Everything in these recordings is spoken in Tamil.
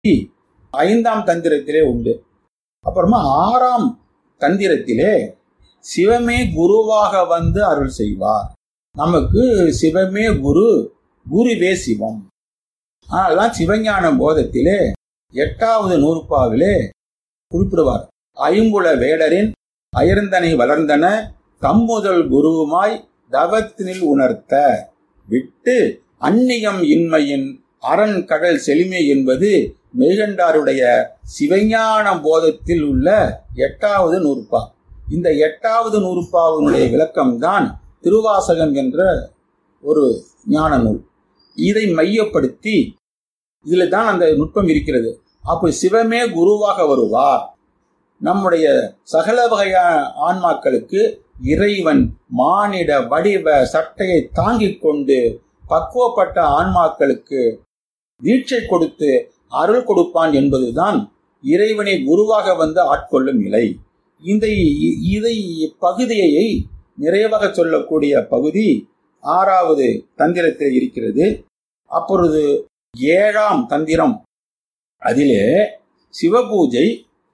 ஐந்தாம் தந்திரத்திலே உண்டு அப்புறமா ஆறாம் தந்திரத்திலே சிவமே குருவாக வந்து அருள் செய்வார் நமக்கு சிவமே குரு குருவே சிவம் அதனால்தான் சிவஞான போதத்திலே எட்டாவது நூற்பாவிலே குறிப்பிடுவார் ஐம்புல வேடரின் அயர்ந்தனை வளர்ந்தன தம்முதல் குருவுமாய் தவத்தினில் உணர்த்த விட்டு அந்நியம் இன்மையின் அரண் கடல் செழுமை என்பது மெய்கண்டாருடைய சிவஞான போதத்தில் உள்ள எட்டாவது நூற்பா இந்த எட்டாவது நூற்பாவினுடைய விளக்கம்தான் திருவாசகம் என்ற ஒரு ஞான நூல் இதை மையப்படுத்தி இதுல தான் அந்த நுட்பம் இருக்கிறது அப்போ சிவமே குருவாக வருவார் நம்முடைய சகல வகையான ஆன்மாக்களுக்கு இறைவன் மானிட வடிவ சட்டையை தாங்கிக் கொண்டு பக்குவப்பட்ட ஆன்மாக்களுக்கு தீட்சை கொடுத்து அருள் கொடுப்பான் என்பதுதான் இறைவனை குருவாக வந்து ஆட்கொள்ளும் நிலை இந்த இதை பகுதியை நிறைவாக சொல்லக்கூடிய பகுதி ஆறாவது தந்திரத்தில் இருக்கிறது அப்பொழுது ஏழாம் தந்திரம் அதிலே சிவபூஜை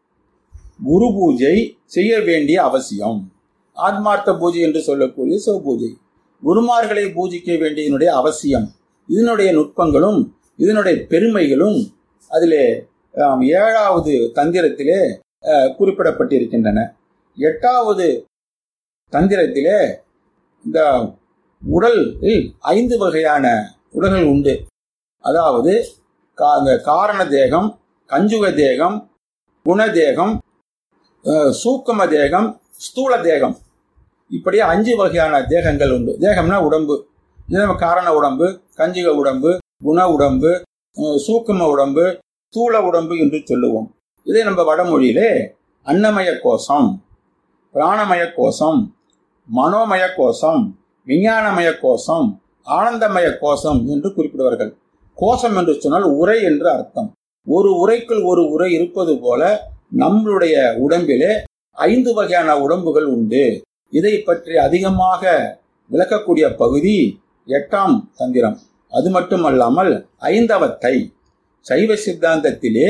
குரு பூஜை செய்ய வேண்டிய அவசியம் ஆத்மார்த்த பூஜை என்று சொல்லக்கூடிய சிவபூஜை குருமார்களை பூஜிக்க வேண்டியதனுடைய அவசியம் இதனுடைய நுட்பங்களும் இதனுடைய பெருமைகளும் அதிலே ஏழாவது தந்திரத்திலே குறிப்பிடப்பட்டிருக்கின்றன எட்டாவது தந்திரத்திலே இந்த உடலில் ஐந்து வகையான உடல்கள் உண்டு அதாவது காரண தேகம் கஞ்சுக தேகம் குணதேகம் சூக்கம தேகம் ஸ்தூல தேகம் இப்படி அஞ்சு வகையான தேகங்கள் உண்டு தேகம்னா உடம்பு இது நம்ம காரண உடம்பு கஞ்சிக உடம்பு குண உடம்பு சூக்கம உடம்பு ஸ்தூல உடம்பு என்று சொல்லுவோம் இதை நம்ம வடமொழியிலே அன்னமய கோஷம் பிராணமய கோஷம் மனோமய கோஷம் விஞ்ஞானமய கோஷம் ஆனந்தமய கோஷம் என்று குறிப்பிடுவார்கள் கோஷம் என்று சொன்னால் உரை என்று அர்த்தம் ஒரு உரைக்குள் ஒரு உரை இருப்பது போல நம்மளுடைய உடம்பிலே ஐந்து வகையான உடம்புகள் உண்டு இதை பற்றி அதிகமாக விளக்கக்கூடிய பகுதி எட்டாம் தந்திரம் அது மட்டுமல்லாமல் ஐந்தவத்தை சைவ சித்தாந்தத்திலே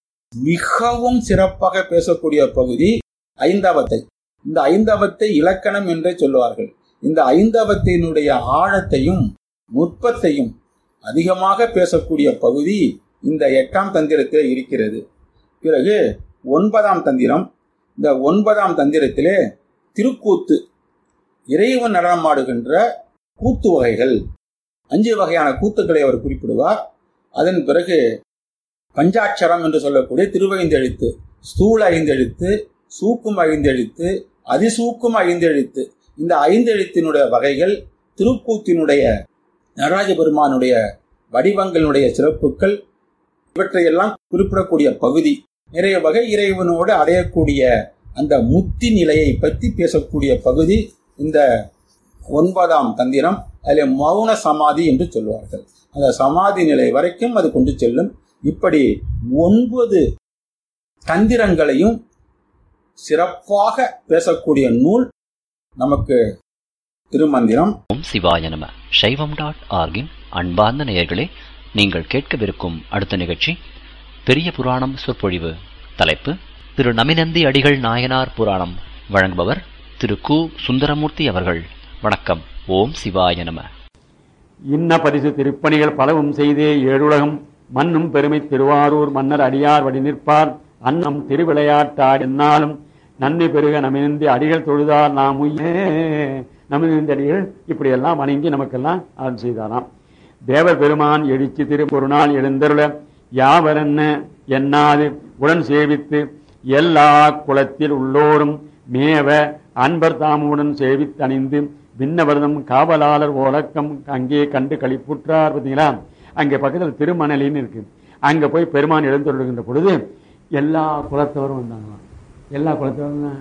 மிகவும் சிறப்பாக பேசக்கூடிய பகுதி ஐந்தவத்தை இந்த ஐந்தவத்தை இலக்கணம் என்றே சொல்லுவார்கள் இந்த ஐந்தவத்தினுடைய ஆழத்தையும் நுட்பத்தையும் அதிகமாக பேசக்கூடிய பகுதி இந்த எட்டாம் தந்திரத்தில் இருக்கிறது பிறகு ஒன்பதாம் தந்திரம் இந்த ஒன்பதாம் தந்திரத்திலே திருக்கூத்து இறைவன் நடனமாடுகின்ற கூத்து வகைகள் அஞ்சு வகையான கூத்துக்களை அவர் குறிப்பிடுவார் அதன் பிறகு பஞ்சாட்சரம் என்று சொல்லக்கூடிய திருவைந்தெழுத்து ஸ்தூல ஐந்தெழுத்து சூக்கும் ஐந்தெழுத்து அதிசூக்கும் ஐந்தெழுத்து இந்த ஐந்தெழுத்தினுடைய வகைகள் திருக்கூத்தினுடைய நடராஜ பெருமானுடைய வடிவங்களுடைய சிறப்புகள் இவற்றையெல்லாம் குறிப்பிடக்கூடிய பகுதி நிறைய வகை இறைவனோடு அடையக்கூடிய அந்த முத்தி நிலையை பற்றி பேசக்கூடிய பகுதி இந்த ஒன்பதாம் தந்திரம் அதில் மௌன சமாதி என்று சொல்வார்கள் அந்த சமாதி நிலை வரைக்கும் அது கொண்டு செல்லும் இப்படி ஒன்பது தந்திரங்களையும் சிறப்பாக பேசக்கூடிய நூல் நமக்கு திருமந்திரம் ஓம் சிவாய நம சைவம் டாட் ஆர்கின் அன்பார்ந்த நேயர்களே நீங்கள் கேட்கவிருக்கும் அடுத்த நிகழ்ச்சி பெரிய புராணம் சொற்பொழிவு தலைப்பு திரு நமினந்தி அடிகள் நாயனார் புராணம் வழங்குபவர் திரு கு சுந்தரமூர்த்தி அவர்கள் வணக்கம் ஓம் சிவாய நம இன்ன பரிசு திருப்பணிகள் பலவும் செய்தே ஏழுலகம் மண்ணும் பெருமை திருவாரூர் மன்னர் அடியார் வழி நிற்பார் அன்னம் திருவிளையாட்டார் என்னாலும் நன்மை பெருக நமினந்தி அடிகள் தொழுதார் நாம் உய்யே நமினந்தி அடிகள் இப்படியெல்லாம் வணங்கி நமக்கெல்லாம் அருள் செய்தாராம் தேவர் பெருமான் எழுச்சி திருப்பொருநாள் எழுந்தருள யாவரென்ன எண்ணாது உடன் சேவித்து எல்லா குலத்தில் உள்ளோரும் மேவ அன்பர் தாமுடன் சேவித்தணிந்து விண்ணவர்தம் காவலாளர் ஓலக்கம் அங்கே கண்டு கழிப்புற்றார் பார்த்தீங்களா அங்கே பக்கத்தில் திருமணலின்னு இருக்கு அங்க போய் பெருமான் எழுந்தருளுகின்ற பொழுது எல்லா குலத்தவரும் வந்தாங்களாம் எல்லா குலத்தவரும்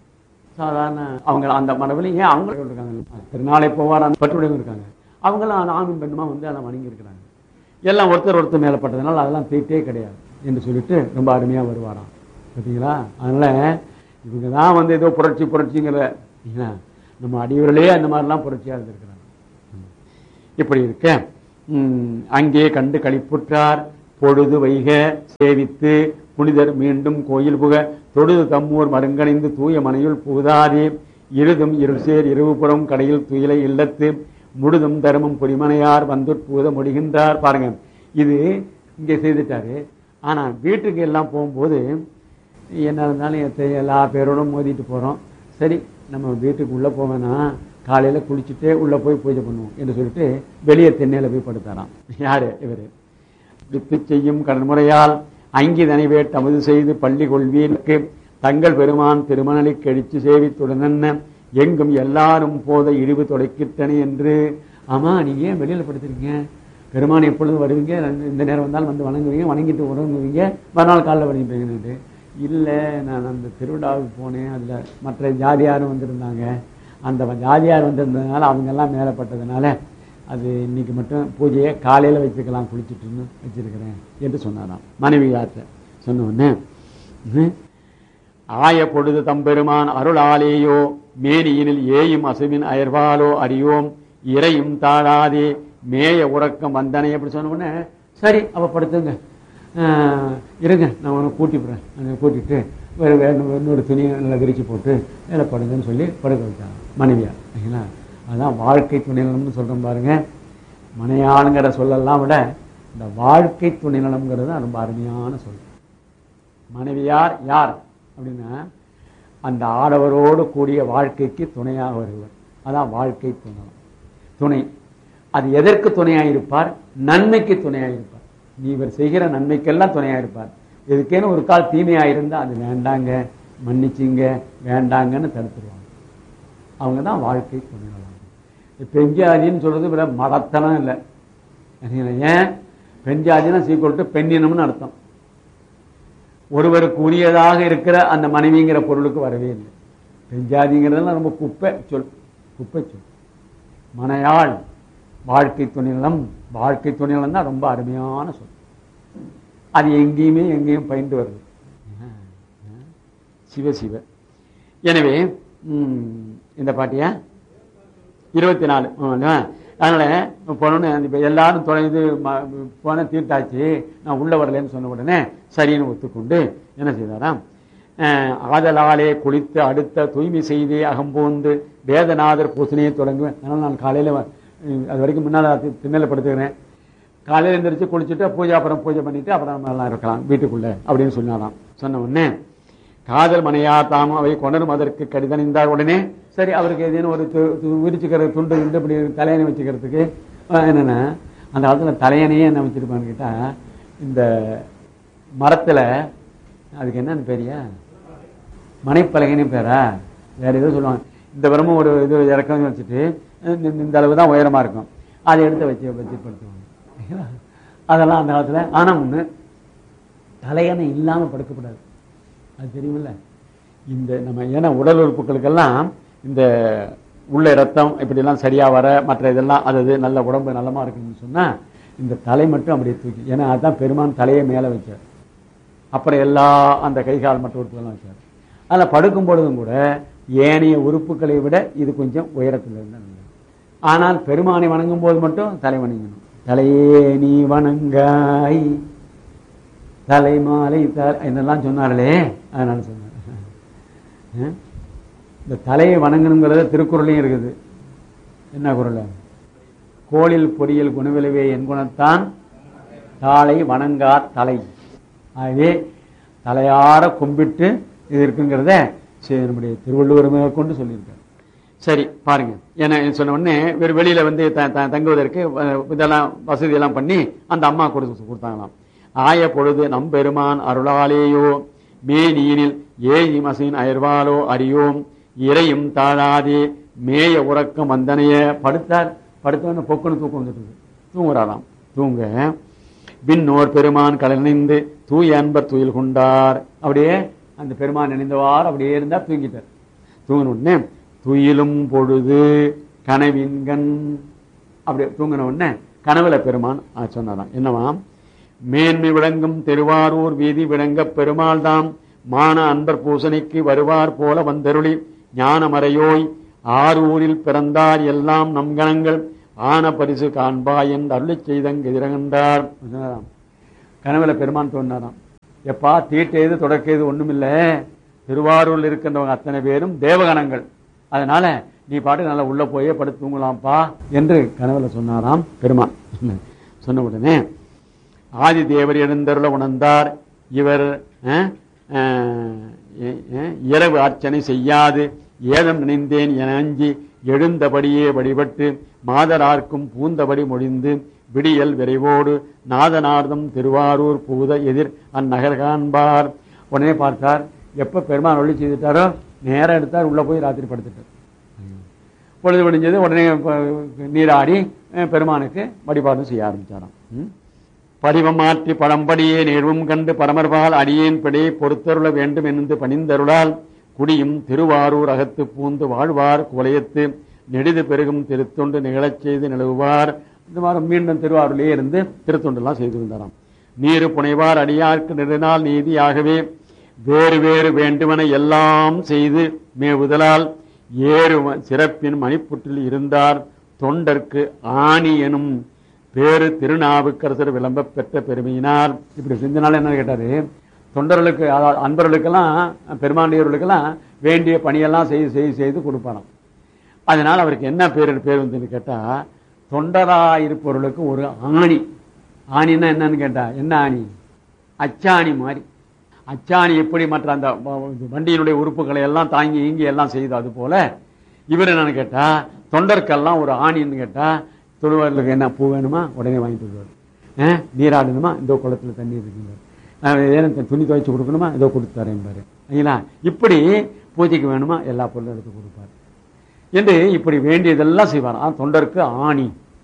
சாதாரண அவங்க அந்த மரபில் ஏன் அவங்க இருக்காங்க திருநாளை போவார் அந்த பற்றுடையவங்க இருக்காங்க அவங்களாம் ஆணும் பெண்ணுமா வந்து எல்லாம் வணங்கி இருக்கிறாங்க எல்லாம் ஒருத்தர் ஒருத்தர் மேலே பட்டதுனால அதெல்லாம் தீட்டே கிடையாது என்று சொல்லிட்டு ரொம்ப அருமையாக வருவாராம் பார்த்தீங்களா அதனால இவங்க தான் வந்து ஏதோ புரட்சி புரட்சிங்கிற ஏன்னா, நம்ம அடிவர்களே அந்த மாதிரிலாம் புரட்சியாக இருந்திருக்கிறாங்க இப்படி இருக்க ம், அங்கே கண்டு கழிப்புற்றார் பொழுது வைக சேவித்து புனிதர் மீண்டும் கோயில் புக தொழுது தம்மூர் மருங்கணிந்து தூய மனையுள் புகுதாதே இருதும் இருசேர் இருவுபுறம் கடையில் துயிலை இல்லத்து முழுதும் தருமம் புரிமனையார் வந்து புகுத முடிகின்றார் பாருங்க இது இங்கே செய்துட்டாரு ஆனா வீட்டுக்கு எல்லாம் போகும்போது என்ன இருந்தாலும் எத்த- எல்லா பேரோடும் மோதிட்டு போறோம் சரி நம்ம வீட்டுக்கு உள்ள போவேனா காலையில குளிச்சுட்டே உள்ள போய் பூஜை பண்ணுவோம் என்று சொல்லிட்டு வெளியே தென்னையில போய் படுத்தாராம் யாரு இவரு வித்து செய்யும் கடன்முறையால் அங்கிதனை வேட்டு அமுது செய்து பள்ளி கொள்வீர்க்கு தங்கள் பெருமான் திருமணலை கழிச்சு சேவித்துடனென்ன எங்கும் எல்லாரும் போத இழிவு தொடக்கிட்டனே என்று ஆமா நீங்க ஏன் வெளியில படுத்துறீங்க பெருமான் எப்பொழுது வருவீங்க ரெண்டு- இந்த நேரம் வந்தாலும் வந்து வணங்குவீங்க வணங்கிட்டு உறங்குவீங்க மறுநாள் காலைல வணங்கிட்டு இல்லை நான் அந்த திருவிழாவுக்கு போனேன் அதில் மற்ற ஜாதியாரும் வந்திருந்தாங்க அந்த ஜாதியார் வந்திருந்ததுனால அவங்கெல்லாம் மேலப்பட்டதுனால அது இன்னைக்கு மட்டும் பூஜையை காலையில் வச்சுக்கலாம் குளிச்சுட்டுன்னு வச்சிருக்கிறேன் என்று சொன்னாராம் மனைவியார்ட்ட சொன்ன உடனே ம், ஆய பொழுது தம்பெருமான் அருளாலேயோ மேனியினில் ஏயும் அசுவின் அயர்வாலோ அறியோம் இறையும் தாழாதே மேய உறக்கம் வந்தனை அப்படி சொன்ன உடனே சரி அவ படுத்துங்க ஆஹ், இருங்க நான் உனக்கு கூட்டிப்புறேன் அதை கூட்டிட்டு வேறு வேறு இன்னொரு துணியை நல்லா விரிச்சு போட்டு வேலை படுங்கன்னு சொல்லி படுக்க வச்சாங்க மனைவியா சரிங்களா அதான் வாழ்க்கை துணைநலம்னு சொல்றோம் பாருங்க மனையாளுங்கிற சொல்லலாம் விட இந்த வாழ்க்கை துணைநலம்ங்கிறது தான் ரொம்ப அருமையான சொல் மனைவியார் யார் அப்படின்னா அந்த ஆடவரோடு கூடிய வாழ்க்கைக்கு துணையாக வருவர் அதான் வாழ்க்கை துணை துணை அது எதற்கு துணையாக இருப்பார் நன்மைக்கு துணையாக இருப்பார் நீ இவர் செய்கிற நன்மைக்கெல்லாம் துணையாக இருப்பார் எதுக்கேன்னு ஒரு கால் தீமையாக இருந்தால் அது வேண்டாங்க மன்னிச்சிங்க வேண்டாங்கன்னு தடுத்துருவாங்க அவங்க தான் வாழ்க்கை துணை பெஞ்சாதின்னு சொல்றது விட மடத்தனம் இல்லை சரிங்களா? ஏன் பெஞ்சாதினா சீக்கிரம் பெண்ணினம்னு அர்த்தம் ஒருவருக்கு உரியதாக இருக்கிற அந்த மனைவிங்கிற பொருளுக்கு வரவே இல்லை பெஞ்சாதிங்கிறதெல்லாம் ரொம்ப குப்பை சொல் குப்பை சொல் மனையாள் வாழ்க்கை துணிலம் வாழ்க்கை துணிலம் தான் ரொம்ப அருமையான சொல் அது எங்கேயுமே எங்கேயும் பயின்று வருது சிவ சிவ எனவே ம், இந்த பாட்டியா இருபத்தி நாலு அதனால போனோன்னு இப்போ எல்லாரும் தொலைந்து போன தீர்த்தாச்சு நான் உள்ள வரலன்னு சொன்ன உடனே சரின்னு ஒத்துக்கொண்டு என்ன செய்தாராம் அஹ், ஆதலாலே குளித்து அடுத்த தூய்மை செய்து அகம்போந்து வேதநாதர் பூசணையை தொடங்குவேன் அதனால் நான் காலையில் அது வரைக்கும் முன்னால் திண்ணல படுத்துக்கிறேன் காலையில் எழுந்திரிச்சு குளிச்சுட்டு பூஜை அப்புறம் பூஜை பண்ணிட்டு அப்புறம் நம்ம எல்லாம் இருக்கலாம் வீட்டுக்குள்ள அப்படின்னு சொன்னாராம் சொன்ன உடனே காதல் மனையா தாமும் அவை கொணரும் அதற்கு கடிதணிந்தார் உடனே சரி அவருக்கு ஏதேனும் ஒரு து- து- விரிச்சுக்கிற துண்டு துண்டு இப்படி தலையணை வச்சுக்கிறதுக்கு அஹ், என்னன்னா அந்த காலத்துல தலையணையே என்ன வச்சிருப்பான்னு கேட்டா இந்த மரத்துல அதுக்கு என்னன்னு பேரியா மனைப்பலகைன்னு பேரா வேற ஏதோ சொல்லுவாங்க இந்த வரமும் ஒரு இது இறக்கம் வச்சுட்டு இந்த- இந்த அளவு தான் உயரமா இருக்கும் அதை எடுத்து வச்சு வச்சு படுத்துவாங்க அதெல்லாம் அந்த காலத்துல ஆனா ஒண்ணு தலையணை இல்லாம படுக்கக்கூடாது அது தெரியுமில்ல இந்த நம்ம ஏன்னா உடல் உறுப்புகளுக்கெல்லாம் இந்த உள்ள ரத்தம் இப்படிலாம் சரியா வர மற்ற இதெல்லாம் அது அது நல்ல உடம்பு நல்லமா இருக்குன்னு சொன்னா இந்த தலை மட்டும் அப்படியே தூக்கி ஏன்னா அதுதான் பெருமான் தலையை மேலே வச்சார் அப்புறம் எல்லா அந்த கை கால் மற்ற உறுப்புகள்லாம் வச்சார் அதில் படுக்கும் பொழுதும் கூட ஏனைய உறுப்புகளை விட இது கொஞ்சம் உயரத்தில் இருந்தால் நல்லது ஆனால் பெருமானை வணங்கும் போது மட்டும் தலை வணங்கணும் தலையே நீ வணங்காய் தலைமாலை த என்னெல்லாம் சொன்னார்களே அதனால சொன்னார் அஹ்? இந்த தலையை வணங்கணுங்கிறது திருக்குறளையும் இருக்குது என்ன குறள் கோளில் பொறியல் குணவிளைவே என் குணத்தான் தாளை வணங்கார் தலை ஆகவே தலையார கும்பிட்டு இது இருக்குங்கிறத சரி, நம்முடைய திருவள்ளுவர் கொண்டு சொல்லியிருக்கார் சரி பாருங்க ஏன்னா சொன்ன உடனே வேறு வெளியில வந்து த- த- தங்குவதற்கு அஹ், இதெல்லாம் வசதி எல்லாம் பண்ணி அந்த அம்மா கொடுத்து கொடுத்தாங்களாம் ஆய பொழுது நம்பெருமான் அருளாலேயோ மேனீனில் ஏய் மசின் அயர்வாலோ அறியோம் இறையும் தாழாதே மேய உறக்கம் வந்தனைய படுத்தார் படுத்தவன பொக்குன்னு தூக்கம் வந்துட்டு தூங்குறாராம் தூங்க பின்னோர் பெருமான் கலனிந்து தூய அன்பர் துயில் கொண்டார் அப்படியே அந்த பெருமான் நினைந்தவாறு அப்படியே இருந்தார் தூங்கிட்டார் தூங்கின உடனே துயிலும் பொழுது கனவின்கண் அப்படி தூங்கின உடனே கனவுல பெருமான் ஆ, சொன்னாராம் என்னவாம் மேன்மை விளங்கும் திருவாரூர் வீதி விளங்க பெருமாள் தாம் மான அன்பர் பூசனைக்கு வருவார் போல வந்தருளி ஞானமறையோய் ஆரூரில் பிறந்தார் எல்லாம் நம் கணங்கள் ஆன பரிசு காண்பாய் என்று அருளிச் செய்தங்க எதிரகண்டார் சொன்னாராம். கனவுல பெருமான் தோன்றாராம் எப்பா தீட்டேது தொடக்கேது ஒண்ணுமில்ல திருவாரூர்ல இருக்கின்றவங்க அத்தனை பேரும் தேவகணங்கள் அதனால நீ பாட்டு நல்லா உள்ள போயே படுத்து தூங்கலாம்ப்பா என்று கனவுல சொன்னாராம் பெருமான் சொன்ன உடனே ஆதி தேவர் எழுந்தருள உணர்ந்தார் இவர் அஹ், அஹ், அஹ், இரவு அர்ச்சனை செய்யாது ஏதம் நினைந்தேன் என அஞ்சி எழுந்தபடியே வழிபட்டு மாதரார்க்கும் பூந்தபடி மொழிந்து விடியல் விரைவோடு நாதனார்தம் திருவாரூர் பூத எதிர் அந்நகர் காண்பார் உடனே பார்த்தார் எப்ப பெருமான் ஒளி செய்துட்டாரோ நேரம் எடுத்தார் உள்ள போய் ராத்திரி படுத்துட்டார் பொழுது விடிஞ்சது உடனே ப- நீராடி அஹ், பெருமானுக்கு வழிபாடு செய்ய ஆரம்பிச்சாராம் ம். படிவம் மாற்றி பழம்படியே நேர்வும் கண்டு பரமர்பால் அடியேன் பிடை பொறுத்தருள வேண்டும் என்று பணிந்தருளால் குடியும் திருவாரூர் அகத்து பூந்து வாழ்வார் குலையத்து நெடிது பெருகும் திருத்தொண்டு நிகழச் செய்து நிலவுவார் இந்த மாதிரி மீண்டும் திருவாரூரிலே இருந்து திருத்தொண்டெல்லாம் செய்து வந்தாராம் நீரு புனைவார் அடியார்க்கு நெடுநாள் நீதியாகவே வேறு வேறு வேண்டுமென எல்லாம் செய்து மேவுதலால் ஏறு ம- சிறப்பின் மணிப்புற்றில் இருந்தார் தொண்டர்க்கு ஆணி எனும் பேரு திருநாவுக்கரசர் விளம்ப பெற்ற பெருமையினார் இப்படி செஞ்சனால என்ன கேட்டாரு தொண்டர்களுக்கு அதாவது அன்பர்களுக்கெல்லாம் பெருமாண்டியர்களுக்கெல்லாம் வேண்டிய பணியெல்லாம் செய்து செய்து செய்து கொடுப்பாராம் அதனால அவருக்கு என்ன பேர் பேர் வந்துன்னு கேட்டா தொண்டராயிருப்பவர்களுக்கு ஒரு ஆணி ஆணின்னா என்னன்னு கேட்டா என்ன ஆணி அச்சாணி மாதிரி அச்சாணி எப்படி மற்ற அந்த வ- இது வண்டியினுடைய உறுப்புகளை எல்லாம் தாங்கி ஈங்கி எல்லாம் செய்து அது போல இவர் என்னன்னு கேட்டா தொண்டர்க்கெல்லாம் ஒரு ஆணின்னு கேட்டா தொழுவார்களுக்கு என்ன பூ வேணுமா உடனே வாங்கிட்டு வருவார் அஹ், நீராடணுமா இந்த குளத்துல தண்ணி இருக்குங்க அஹ், ஏன்னா துணி துவைச்சு கொடுக்கணுமா இதோ கொடுத்து தரேன் பாரு சரிங்களா இப்படி பூஜைக்கு வேணுமா எல்லா பொருளும் எடுத்து கொடுப்பார் என்று இப்படி வேண்டியதெல்லாம் செய்வார் ஆனா, தொண்டருக்கு ஆணி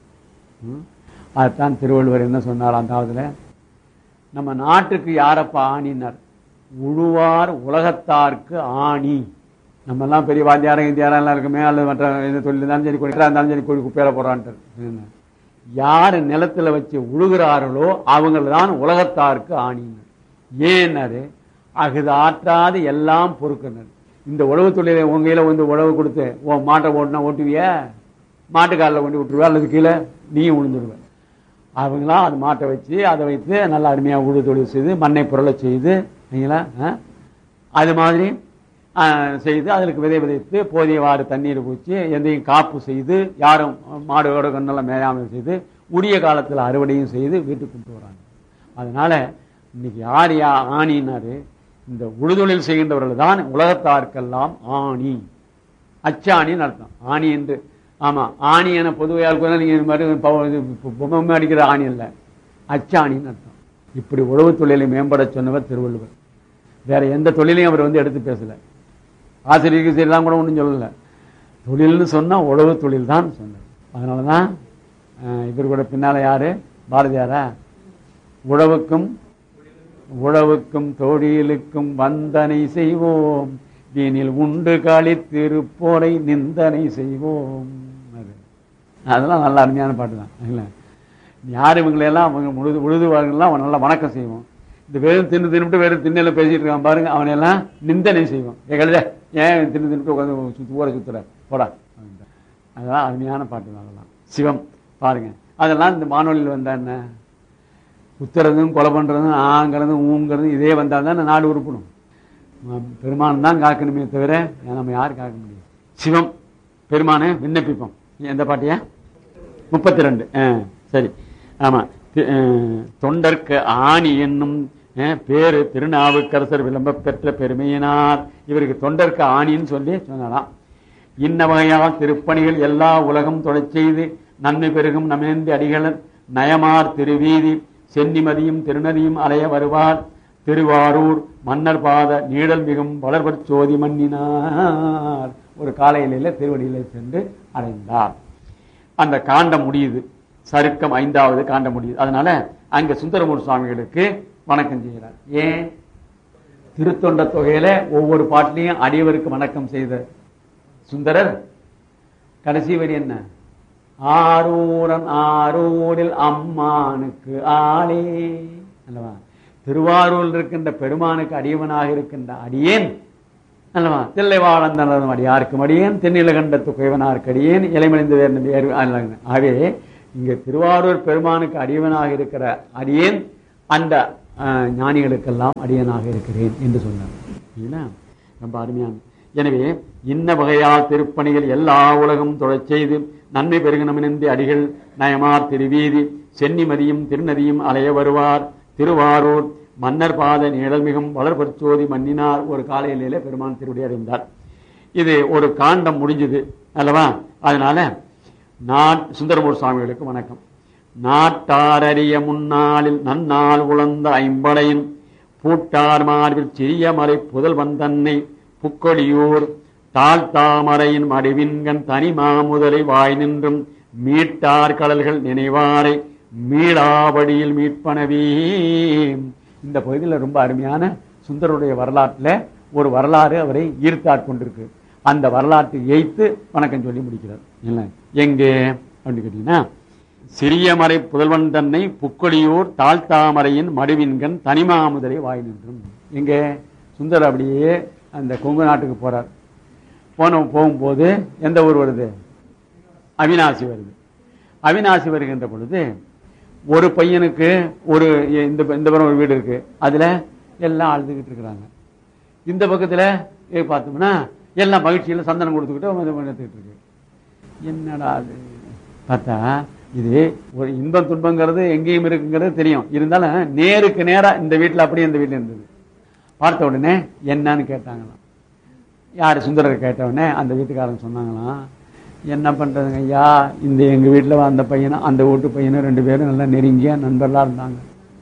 ம். அதுதான் திருவள்ளுவர் என்ன சொன்னார் அந்த காலத்துல நம்ம நாட்டுக்கு யாரப்பா ஆணினார் உழுவார் உலகத்தார்க்கு ஆணி நம்ம எல்லாம் பெரிய வாத்தியாரம் இந்தியாரம் எல்லாம் இருக்குமே அல்லது மற்ற எந்த தொழில் இருந்தாலும் சரி கொடிக்கிறா இருந்தாலும் சரி கொடி குப்பையில போடுறான்ட்டு யார் நிலத்துல வச்சு உழுகிறார்களோ அவங்க தான் உலகத்தாருக்கு ஆணினார் ஏன்னாரு அகுது ஆற்றாது எல்லாம் பொறுக்கினர் இந்த உழவு தொழிலை உங்க கையில வந்து உழவு கொடுத்து உன் மாட்டை ஓட்டினா ஓட்டுவிய மாட்டுக்காலில் கொண்டு விட்டுருவா அல்லது கீழே நீயும் விழுந்துருவ அவங்களாம் அது மாட்டை வச்சு அதை வைத்து நல்லா அருமையாக உழு தொழில் செய்து மண்ணை புரள செய்து சரிங்களா ஆ? அது மாதிரி ஆ, செய்து அதற்கு விதை விதைத்து போதியவாறு தண்ணீர் பூச்சி எந்தையும் காப்பு செய்து யாரும் மாடுகளோட கண்ணெல்லாம் மேயாமல் செய்து உரிய காலத்தில் அறுவடையும் செய்து வீட்டுக்கு கொண்டு வராங்க அதனால இன்னைக்கு யார் யா ஆணினாரு இந்த உழுதொழில் செய்கின்றவர்கள் தான் உலகத்தார்க்கெல்லாம் ஆணி அச்சாணின்னு அர்த்தம் ஆணி என்று ஆமா ஆணி என பொதுவையால் கூட நீங்க இது மாதிரி பவ- இது பொ- பொம்மை அடிக்கிற ஆணி இல்லை அச்சாணின்னு அர்த்தம் இப்படி உழவு தொழிலை மேம்பட சொன்னவர் திருவள்ளுவர் வேற எந்த தொழிலையும் அவர் வந்து எடுத்து பேசல ஆசிரியருக்கு சரிதான் கூட ஒன்றும் சொல்லல தொழில்னு சொன்னா உழவு தொழில் தான் சொன்னார் அதனாலதான் அஹ், இவர் கூட பின்னால யாரு பாரதியாரா உழவுக்கும் உழவுக்கும் தொழிலுக்கும் வந்தனை செய்வோம் வீணில் உண்டு களித்திருப்போரை நிந்தனை செய்வோம் அது. அதெல்லாம் நல்ல அருமையான பாட்டு தான் இல்லைங்களா? யார் இவங்களெல்லாம் அவங்க உழுது உழுதுவார்கள்லாம் அவன் நல்லா வணக்கம் செய்வோம் இந்த வெறும் தின்னு தின்னுட்டு வெறும் திண்ணையில பேசிட்டு இருக்கான் பாருங்க அவனையெல்லாம் நிந்தனை செய்வோம் ஏ கழுத ஏன் தின்னு தின்னுட்டு உட்காந்து சுத்து ஊரை சுத்துற போடா அப்படின்ட்டு. அதெல்லாம் அருமையான பாட்டு தான் அதெல்லாம் சிவம் பாருங்க அதெல்லாம் இந்த வானொலியில் வந்தா என்ன குத்துறதும் கொலை பண்றதும் ஆங்கிறதும் ஊங்கிறதும் இதே வந்தால் தான் நாடு உருப்படும் ம- பெருமான் தான் காக்கணுமே தவிர நம்ம யார் காக்க முடியும் சிவம் பெருமானை விண்ணப்பிப்போம் எந்த பாட்டியா முப்பத்தி ரெண்டு சரி ஆமா தி- அஹ், தொண்டர்க்கு ஆணி என்னும் அஹ், பேரு திருநாவுக்கரசர் விளம்ப பெற்ற பெருமையினார் இவருக்கு தொண்டர்க்கு ஆணின்னு சொல்லி சொன்னாராம் இன்ன வகையால் திருப்பணிகள் எல்லா உலகம் தொலைச் செய்து நன்மை பெருகும் நமேந்தி அடிகளன் நயமார் திருவீதி சென்னிமதியும் திருநதியும் அலைய வருவார் திருவாரூர் மன்னர் பாத நீடல் மிகும் வளர்பற் சோதி மன்னினார் ஒரு காலையில திருவடியில சென்று அடைந்தார் அந்த காண்டம் முடியுது சருக்கம் ஐந்தாவது காண்டம் முடியுது அதனால அங்க சுந்தரமூர் சுவாமிகளுக்கு வணக்கம் செய்கிறார் ஏன் திருத்தொண்ட தொகையில ஒவ்வொரு பாட்டிலையும் அடியவருக்கு வணக்கம் செய்த சுந்தரர் கடைசி வரி என்ன ஆரூரன் ஆரூரில் அம்மானுக்கு ஆளே அல்லவா திருவாரூரில் இருக்கின்ற பெருமானுக்கு அடியவனாக இருக்கின்ற அடியேன் அல்லவா தில்லைவாழந்தனதும் அடியாருக்கும் அடியேன் தென்னிலகண்ட துகைவனாருக்கு அடியேன் இலைமணிந்து வேறு ஆகவே இங்க திருவாரூர் பெருமானுக்கு அடியவனாக இருக்கிற அடியேன் அந்த அஹ், ஞானிகளுக்கெல்லாம் அடியனாக இருக்கிறேன் என்று சொன்னார் இல்லைங்களா? ரொம்ப அருமையான எனவே இன்ன வகையால் திருப்பணிகள் எல்லா உலகம் தொழச் செய்து நன்மை பெருகினமினந்தி அடிகள் நயமார் திருவீதி சென்னிமதியும் திருநதியும் அலைய வருவார் திருவாரூர் மன்னர் பாத நிழல்மிகும் வளர்பற்சோதி மன்னினார் ஒரு காலையிலே பெருமான் திருவடி அடைந்தார் இது ஒரு காண்டம் முடிஞ்சது அல்லவா அதனால நான் சுந்தரமூர் சுவாமிகளுக்கு வணக்கம் நாட்டாரறிய முன்னாளில் நன்னாள் உழந்த ஐம்படையின் பூட்டார் மார்பில் சிறிய மலை புதல்வன் தன்னை புக்கொழியூர் தாழ் தாமரையின் மடிவின்கண் தனி மாமுதலை வாய் நின்றும் மீட்டார் கடல்கள் நினைவாரை மீளாவடியில் மீட்பனவே இந்த பகுதியில் ரொம்ப அருமையான சுந்தருடைய வரலாற்றுல ஒரு வரலாறு அவரை ஈர்த்தாட் கொண்டிருக்கு அந்த வரலாற்றை எய்த்து வணக்கம் சொல்லி முடிக்கிறார் இல்ல எங்கே அப்படின்னு கேட்டீங்கன்னா சிறிய மறை புதல்வன் தன்னை புக்கொடியூர் தாழ்த்தாமரையின் மடுவின்கண் தனிமாமுதலை வாய் நின்றும் எங்கே சுந்தர் அப்படியே அந்த கொங்கு நாட்டுக்கு போறார் போன போகும்போது எந்த ஊர் வருது அவினாசி வருது அவினாசி வருகின்ற பொழுது ஒரு பையனுக்கு ஒரு இந்த இந்த பக்கம் ஒரு வீடு இருக்கு அதுல எல்லாம் அழுதுகிட்டு இருக்கிறாங்க இந்த பக்கத்துல ஏ, பார்த்தோம்னா எல்லாம் மகிழ்ச்சியில சந்தனம் கொடுத்துக்கிட்டு அவங்க இது பண்ணிட்டு இருக்கு என்னடா அது பார்த்தா இது ஒரு இன்பம் துன்பங்கிறது எங்கேயும் இருக்குங்கிறது தெரியும் இருந்தாலும் நேருக்கு நேரா இந்த வீட்டுல அப்படியே இந்த வீட்டுல இருந்தது பார்த்த உடனே என்னன்னு கேட்டாங்களாம் யார் சுந்தரர் கேட்டவுடனே அந்த வீட்டுக்காரன் சொன்னாங்களாம் என்ன பண்றதுங்க ஐயா இந்த எங்க வீட்டுல அந்த பையனும் அந்த வீட்டு பையனும் ரெண்டு பேரும் நல்லா நெருங்கிய நண்பர்களா இருந்தாங்க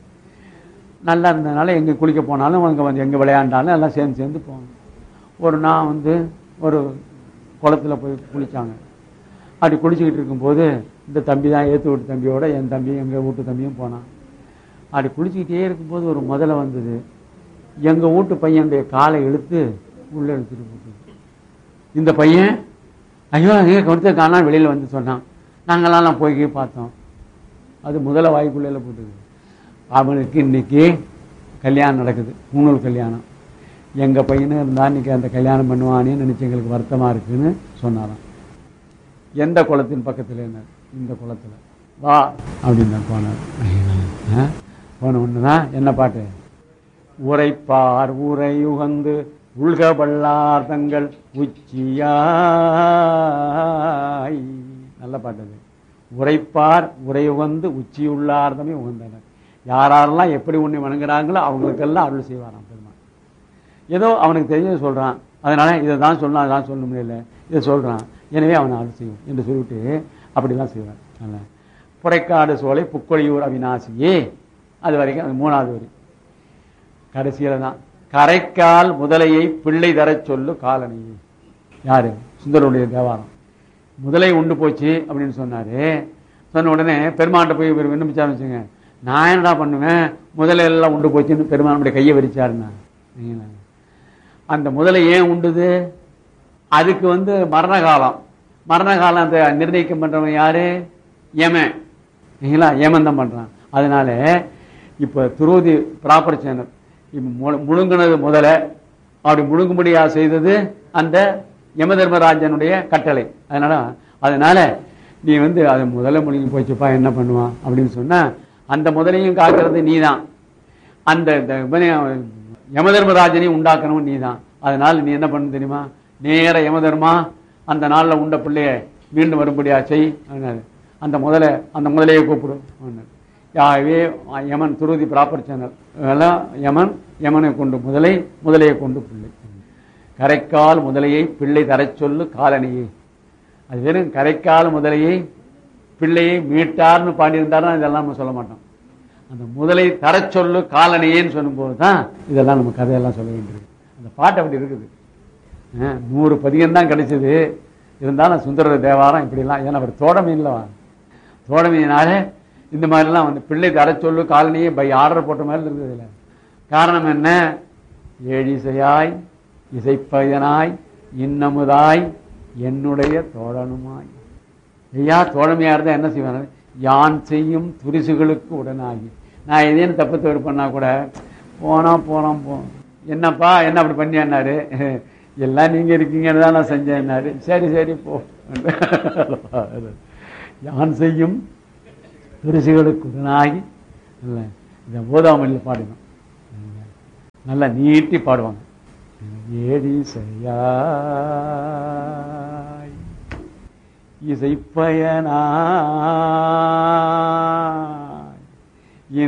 நல்லா இருந்ததுனால எங்க குளிக்க போனாலும் அங்க வந்து எங்க விளையாண்டாலும் எல்லாம் சேர்ந்து சேர்ந்து போவாங்க ஒரு நான் வந்து ஒரு குளத்துல போய் குளிச்சாங்க அப்படி குளிச்சுக்கிட்டு இருக்கும்போது இந்த தம்பி தான் ஏத்து வீட்டு தம்பியோட என் தம்பி எங்க வீட்டு தம்பியும் போனான் அப்படி குளிச்சுக்கிட்டே இருக்கும்போது ஒரு முதல்ல வந்தது எங்க வீட்டு பையனுடைய காலை இழுத்து உள்ள இழுத்துட்டு போட்டு இந்த பையன் ஐயோ எங்க கொடுத்த காணா வெளியில வந்து சொன்னான் நாங்களாம் போய் போய் பார்த்தோம் அது முதல்ல வாய்க்குள்ள போட்டுது அவனுக்கு இன்னைக்கு கல்யாணம் நடக்குது மூணூல் கல்யாணம் எங்க பையனும் இருந்தா இன்னைக்கு அந்த கல்யாணம் பண்ணுவானேன்னு நினைச்சு எங்களுக்கு வருத்தமா இருக்குன்னு சொன்னாராம் எந்த குளத்தின் பக்கத்துல என்ன இந்த குளத்துல வா அப்படின்னு தான் போனார் ஆ? போன ஒண்ணுதான் என்ன பாட்டு உரைப்பார் உரை உகந்து உள்க வல்லார் தங்கள் உச்சியாய் நல்ல பாட்டு அது உரைப்பார் உரை உகந்து உச்சியுள்ளார் தம்மை உகந்தனர் யாரெல்லாம் எப்படி உன்னை வணங்குறாங்களோ அவங்களுக்கெல்லாம் அருள் செய்வாராம் பெருமான் ஏதோ அவனுக்கு தெரிஞ்சதை சொல்றான் அதனால இதை தான் சொல்லணும் அதான் சொல்ல முடியல இதை சொல்றான் எனவே அவனை அருள் செய்யும் என்று சொல்லிவிட்டு அப்படிலாம் செய்வான் அதனால புரைக்காடு சோலை புக்கொழியூர் அவிநாசியே அது வரைக்கும் அது மூணாவது வரி கடைசியில தான் கரைக்கால் முதலையை பிள்ளை தரச் சொல்லு காலனியே யாரு சுந்தருடைய தேவாரம் முதலை உண்டு போச்சு அப்படின்னு சொன்னாரு சொன்ன உடனே பெருமாண்ட போய் இவர் விண்ணப்பிச்சாரு வச்சுங்க நான் என்னடா பண்ணுவேன் முதலை எல்லாம் உண்டு போச்சுன்னு பெருமானுடைய கையை விரிச்சாருன்னா சரிங்களா? அந்த முதலை ஏன் உண்டுது அதுக்கு வந்து மரண காலம் மரண காலம் அந்த நிர்ணயிக்கம் பண்றவன் யாரு யமன் சரிங்களா யமன் தான் பண்றான் அதனால இப்ப துருவதி ப்ராப்பர் சேனல் இப்ப மு- முழுங்குனது முதல்ல அப்படி முழுங்கும்படியா செய்தது அந்த யமதர்மராஜனுடைய கட்டளை அதனால அதனால நீ வந்து அது முதல்ல முழுங்கி போச்சுப்பா என்ன பண்ணுவான் அப்படின்னு சொன்னா அந்த முதலையும் காக்கிறது நீதான் அந்த இந்த இவனையும் யமதர்மராஜனையும் உண்டாக்கணும் நீதான் அதனால நீ என்ன பண்ண தெரியுமா நேர யமதர்மா அந்த நாள்ல உண்ட பிள்ளைய மீண்டும் வரும்படியா செய் அப்படின்னாரு. அந்த முதல அந்த முதலையை கூப்பிடு அப்படின்னாரு. யாவே யமன் துருதி ப்ராப்பர் சேனல் அதெல்லாம் யமன் யமனை கொண்டு முதலை முதலையை கொண்டு பிள்ளை கரைக்கால் முதலையை பிள்ளை தரச் சொல்லு காலனியை அது வெறும் கரைக்கால் முதலையை பிள்ளையை மீட்டார்னு பாடியிருந்தாருன்னா இதெல்லாம் நம்ம சொல்ல மாட்டோம் அந்த முதலை தரச் சொல்லு காலனியேன்னு சொல்லும்போது தான் இதெல்லாம் நம்ம கதையெல்லாம் சொல்ல வேண்டியது அந்த பாட்டு அப்படி இருக்குது அஹ், நூறு பதிகம் தான் கிடைச்சது இருந்தாலும் சுந்தர தேவாரம் இப்படிலாம் ஏன்னா அவர் தோடமீன்ல தோடமீனால இந்த மாதிரிலாம் வந்து பிள்ளை தரச் சொல்லு காலனியே பை ஆர்டர் போட்ட மாதிரி இருக்குது இதுல காரணம் என்ன ஏழிசையாய் இசைப்பயனாய் இன்னமுதாய் என்னுடைய தோழனுமாய் ஐயா தோழமையா இருந்தா என்ன செய்வாங்க யான் செய்யும் துரிசுகளுக்கு உடனாகி நான் ஏதேனும் தப்பு தவறு பண்ணா கூட போனா போறோம் போ என்னப்பா என்ன அப்படி பண்ணியான்னாரு எல்லாம் நீங்க இருக்கீங்கன்னு தான் நான் செஞ்சேன்னாரு சரி சரி போ யான் செய்யும் துரிசுகளுக்கு உடனாகி இல்ல இந்த ஓதாமொழியில் பாடினோம் நல்லா நீட்டி பாடுவாங்க ஏடிசையாய் இசைப்பயனாய்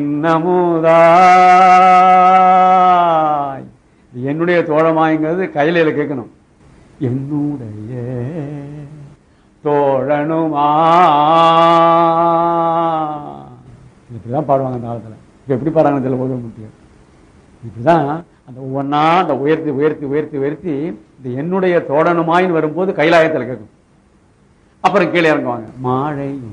இன்னமுதாய் இது என்னுடைய தோழமாய்ங்கிறது கையில கேட்கணும் என்னுடைய தோழனுமா இப்படிதான் பாடுவாங்க அந்த காலத்துல இப்ப எப்படி பாடுறாங்க தெரியல போக முடியும் இப்படிதான் அந்த ஒவ்வொன்றா அந்த உயர்த்தி உயர்த்தி உயர்த்தி உயர்த்தி இந்த என்னுடைய தோழனுமாயின்னு வரும்போது கைலாயத்தில் கேட்கும் அப்புறம் கீழே இறங்குவாங்க மாழை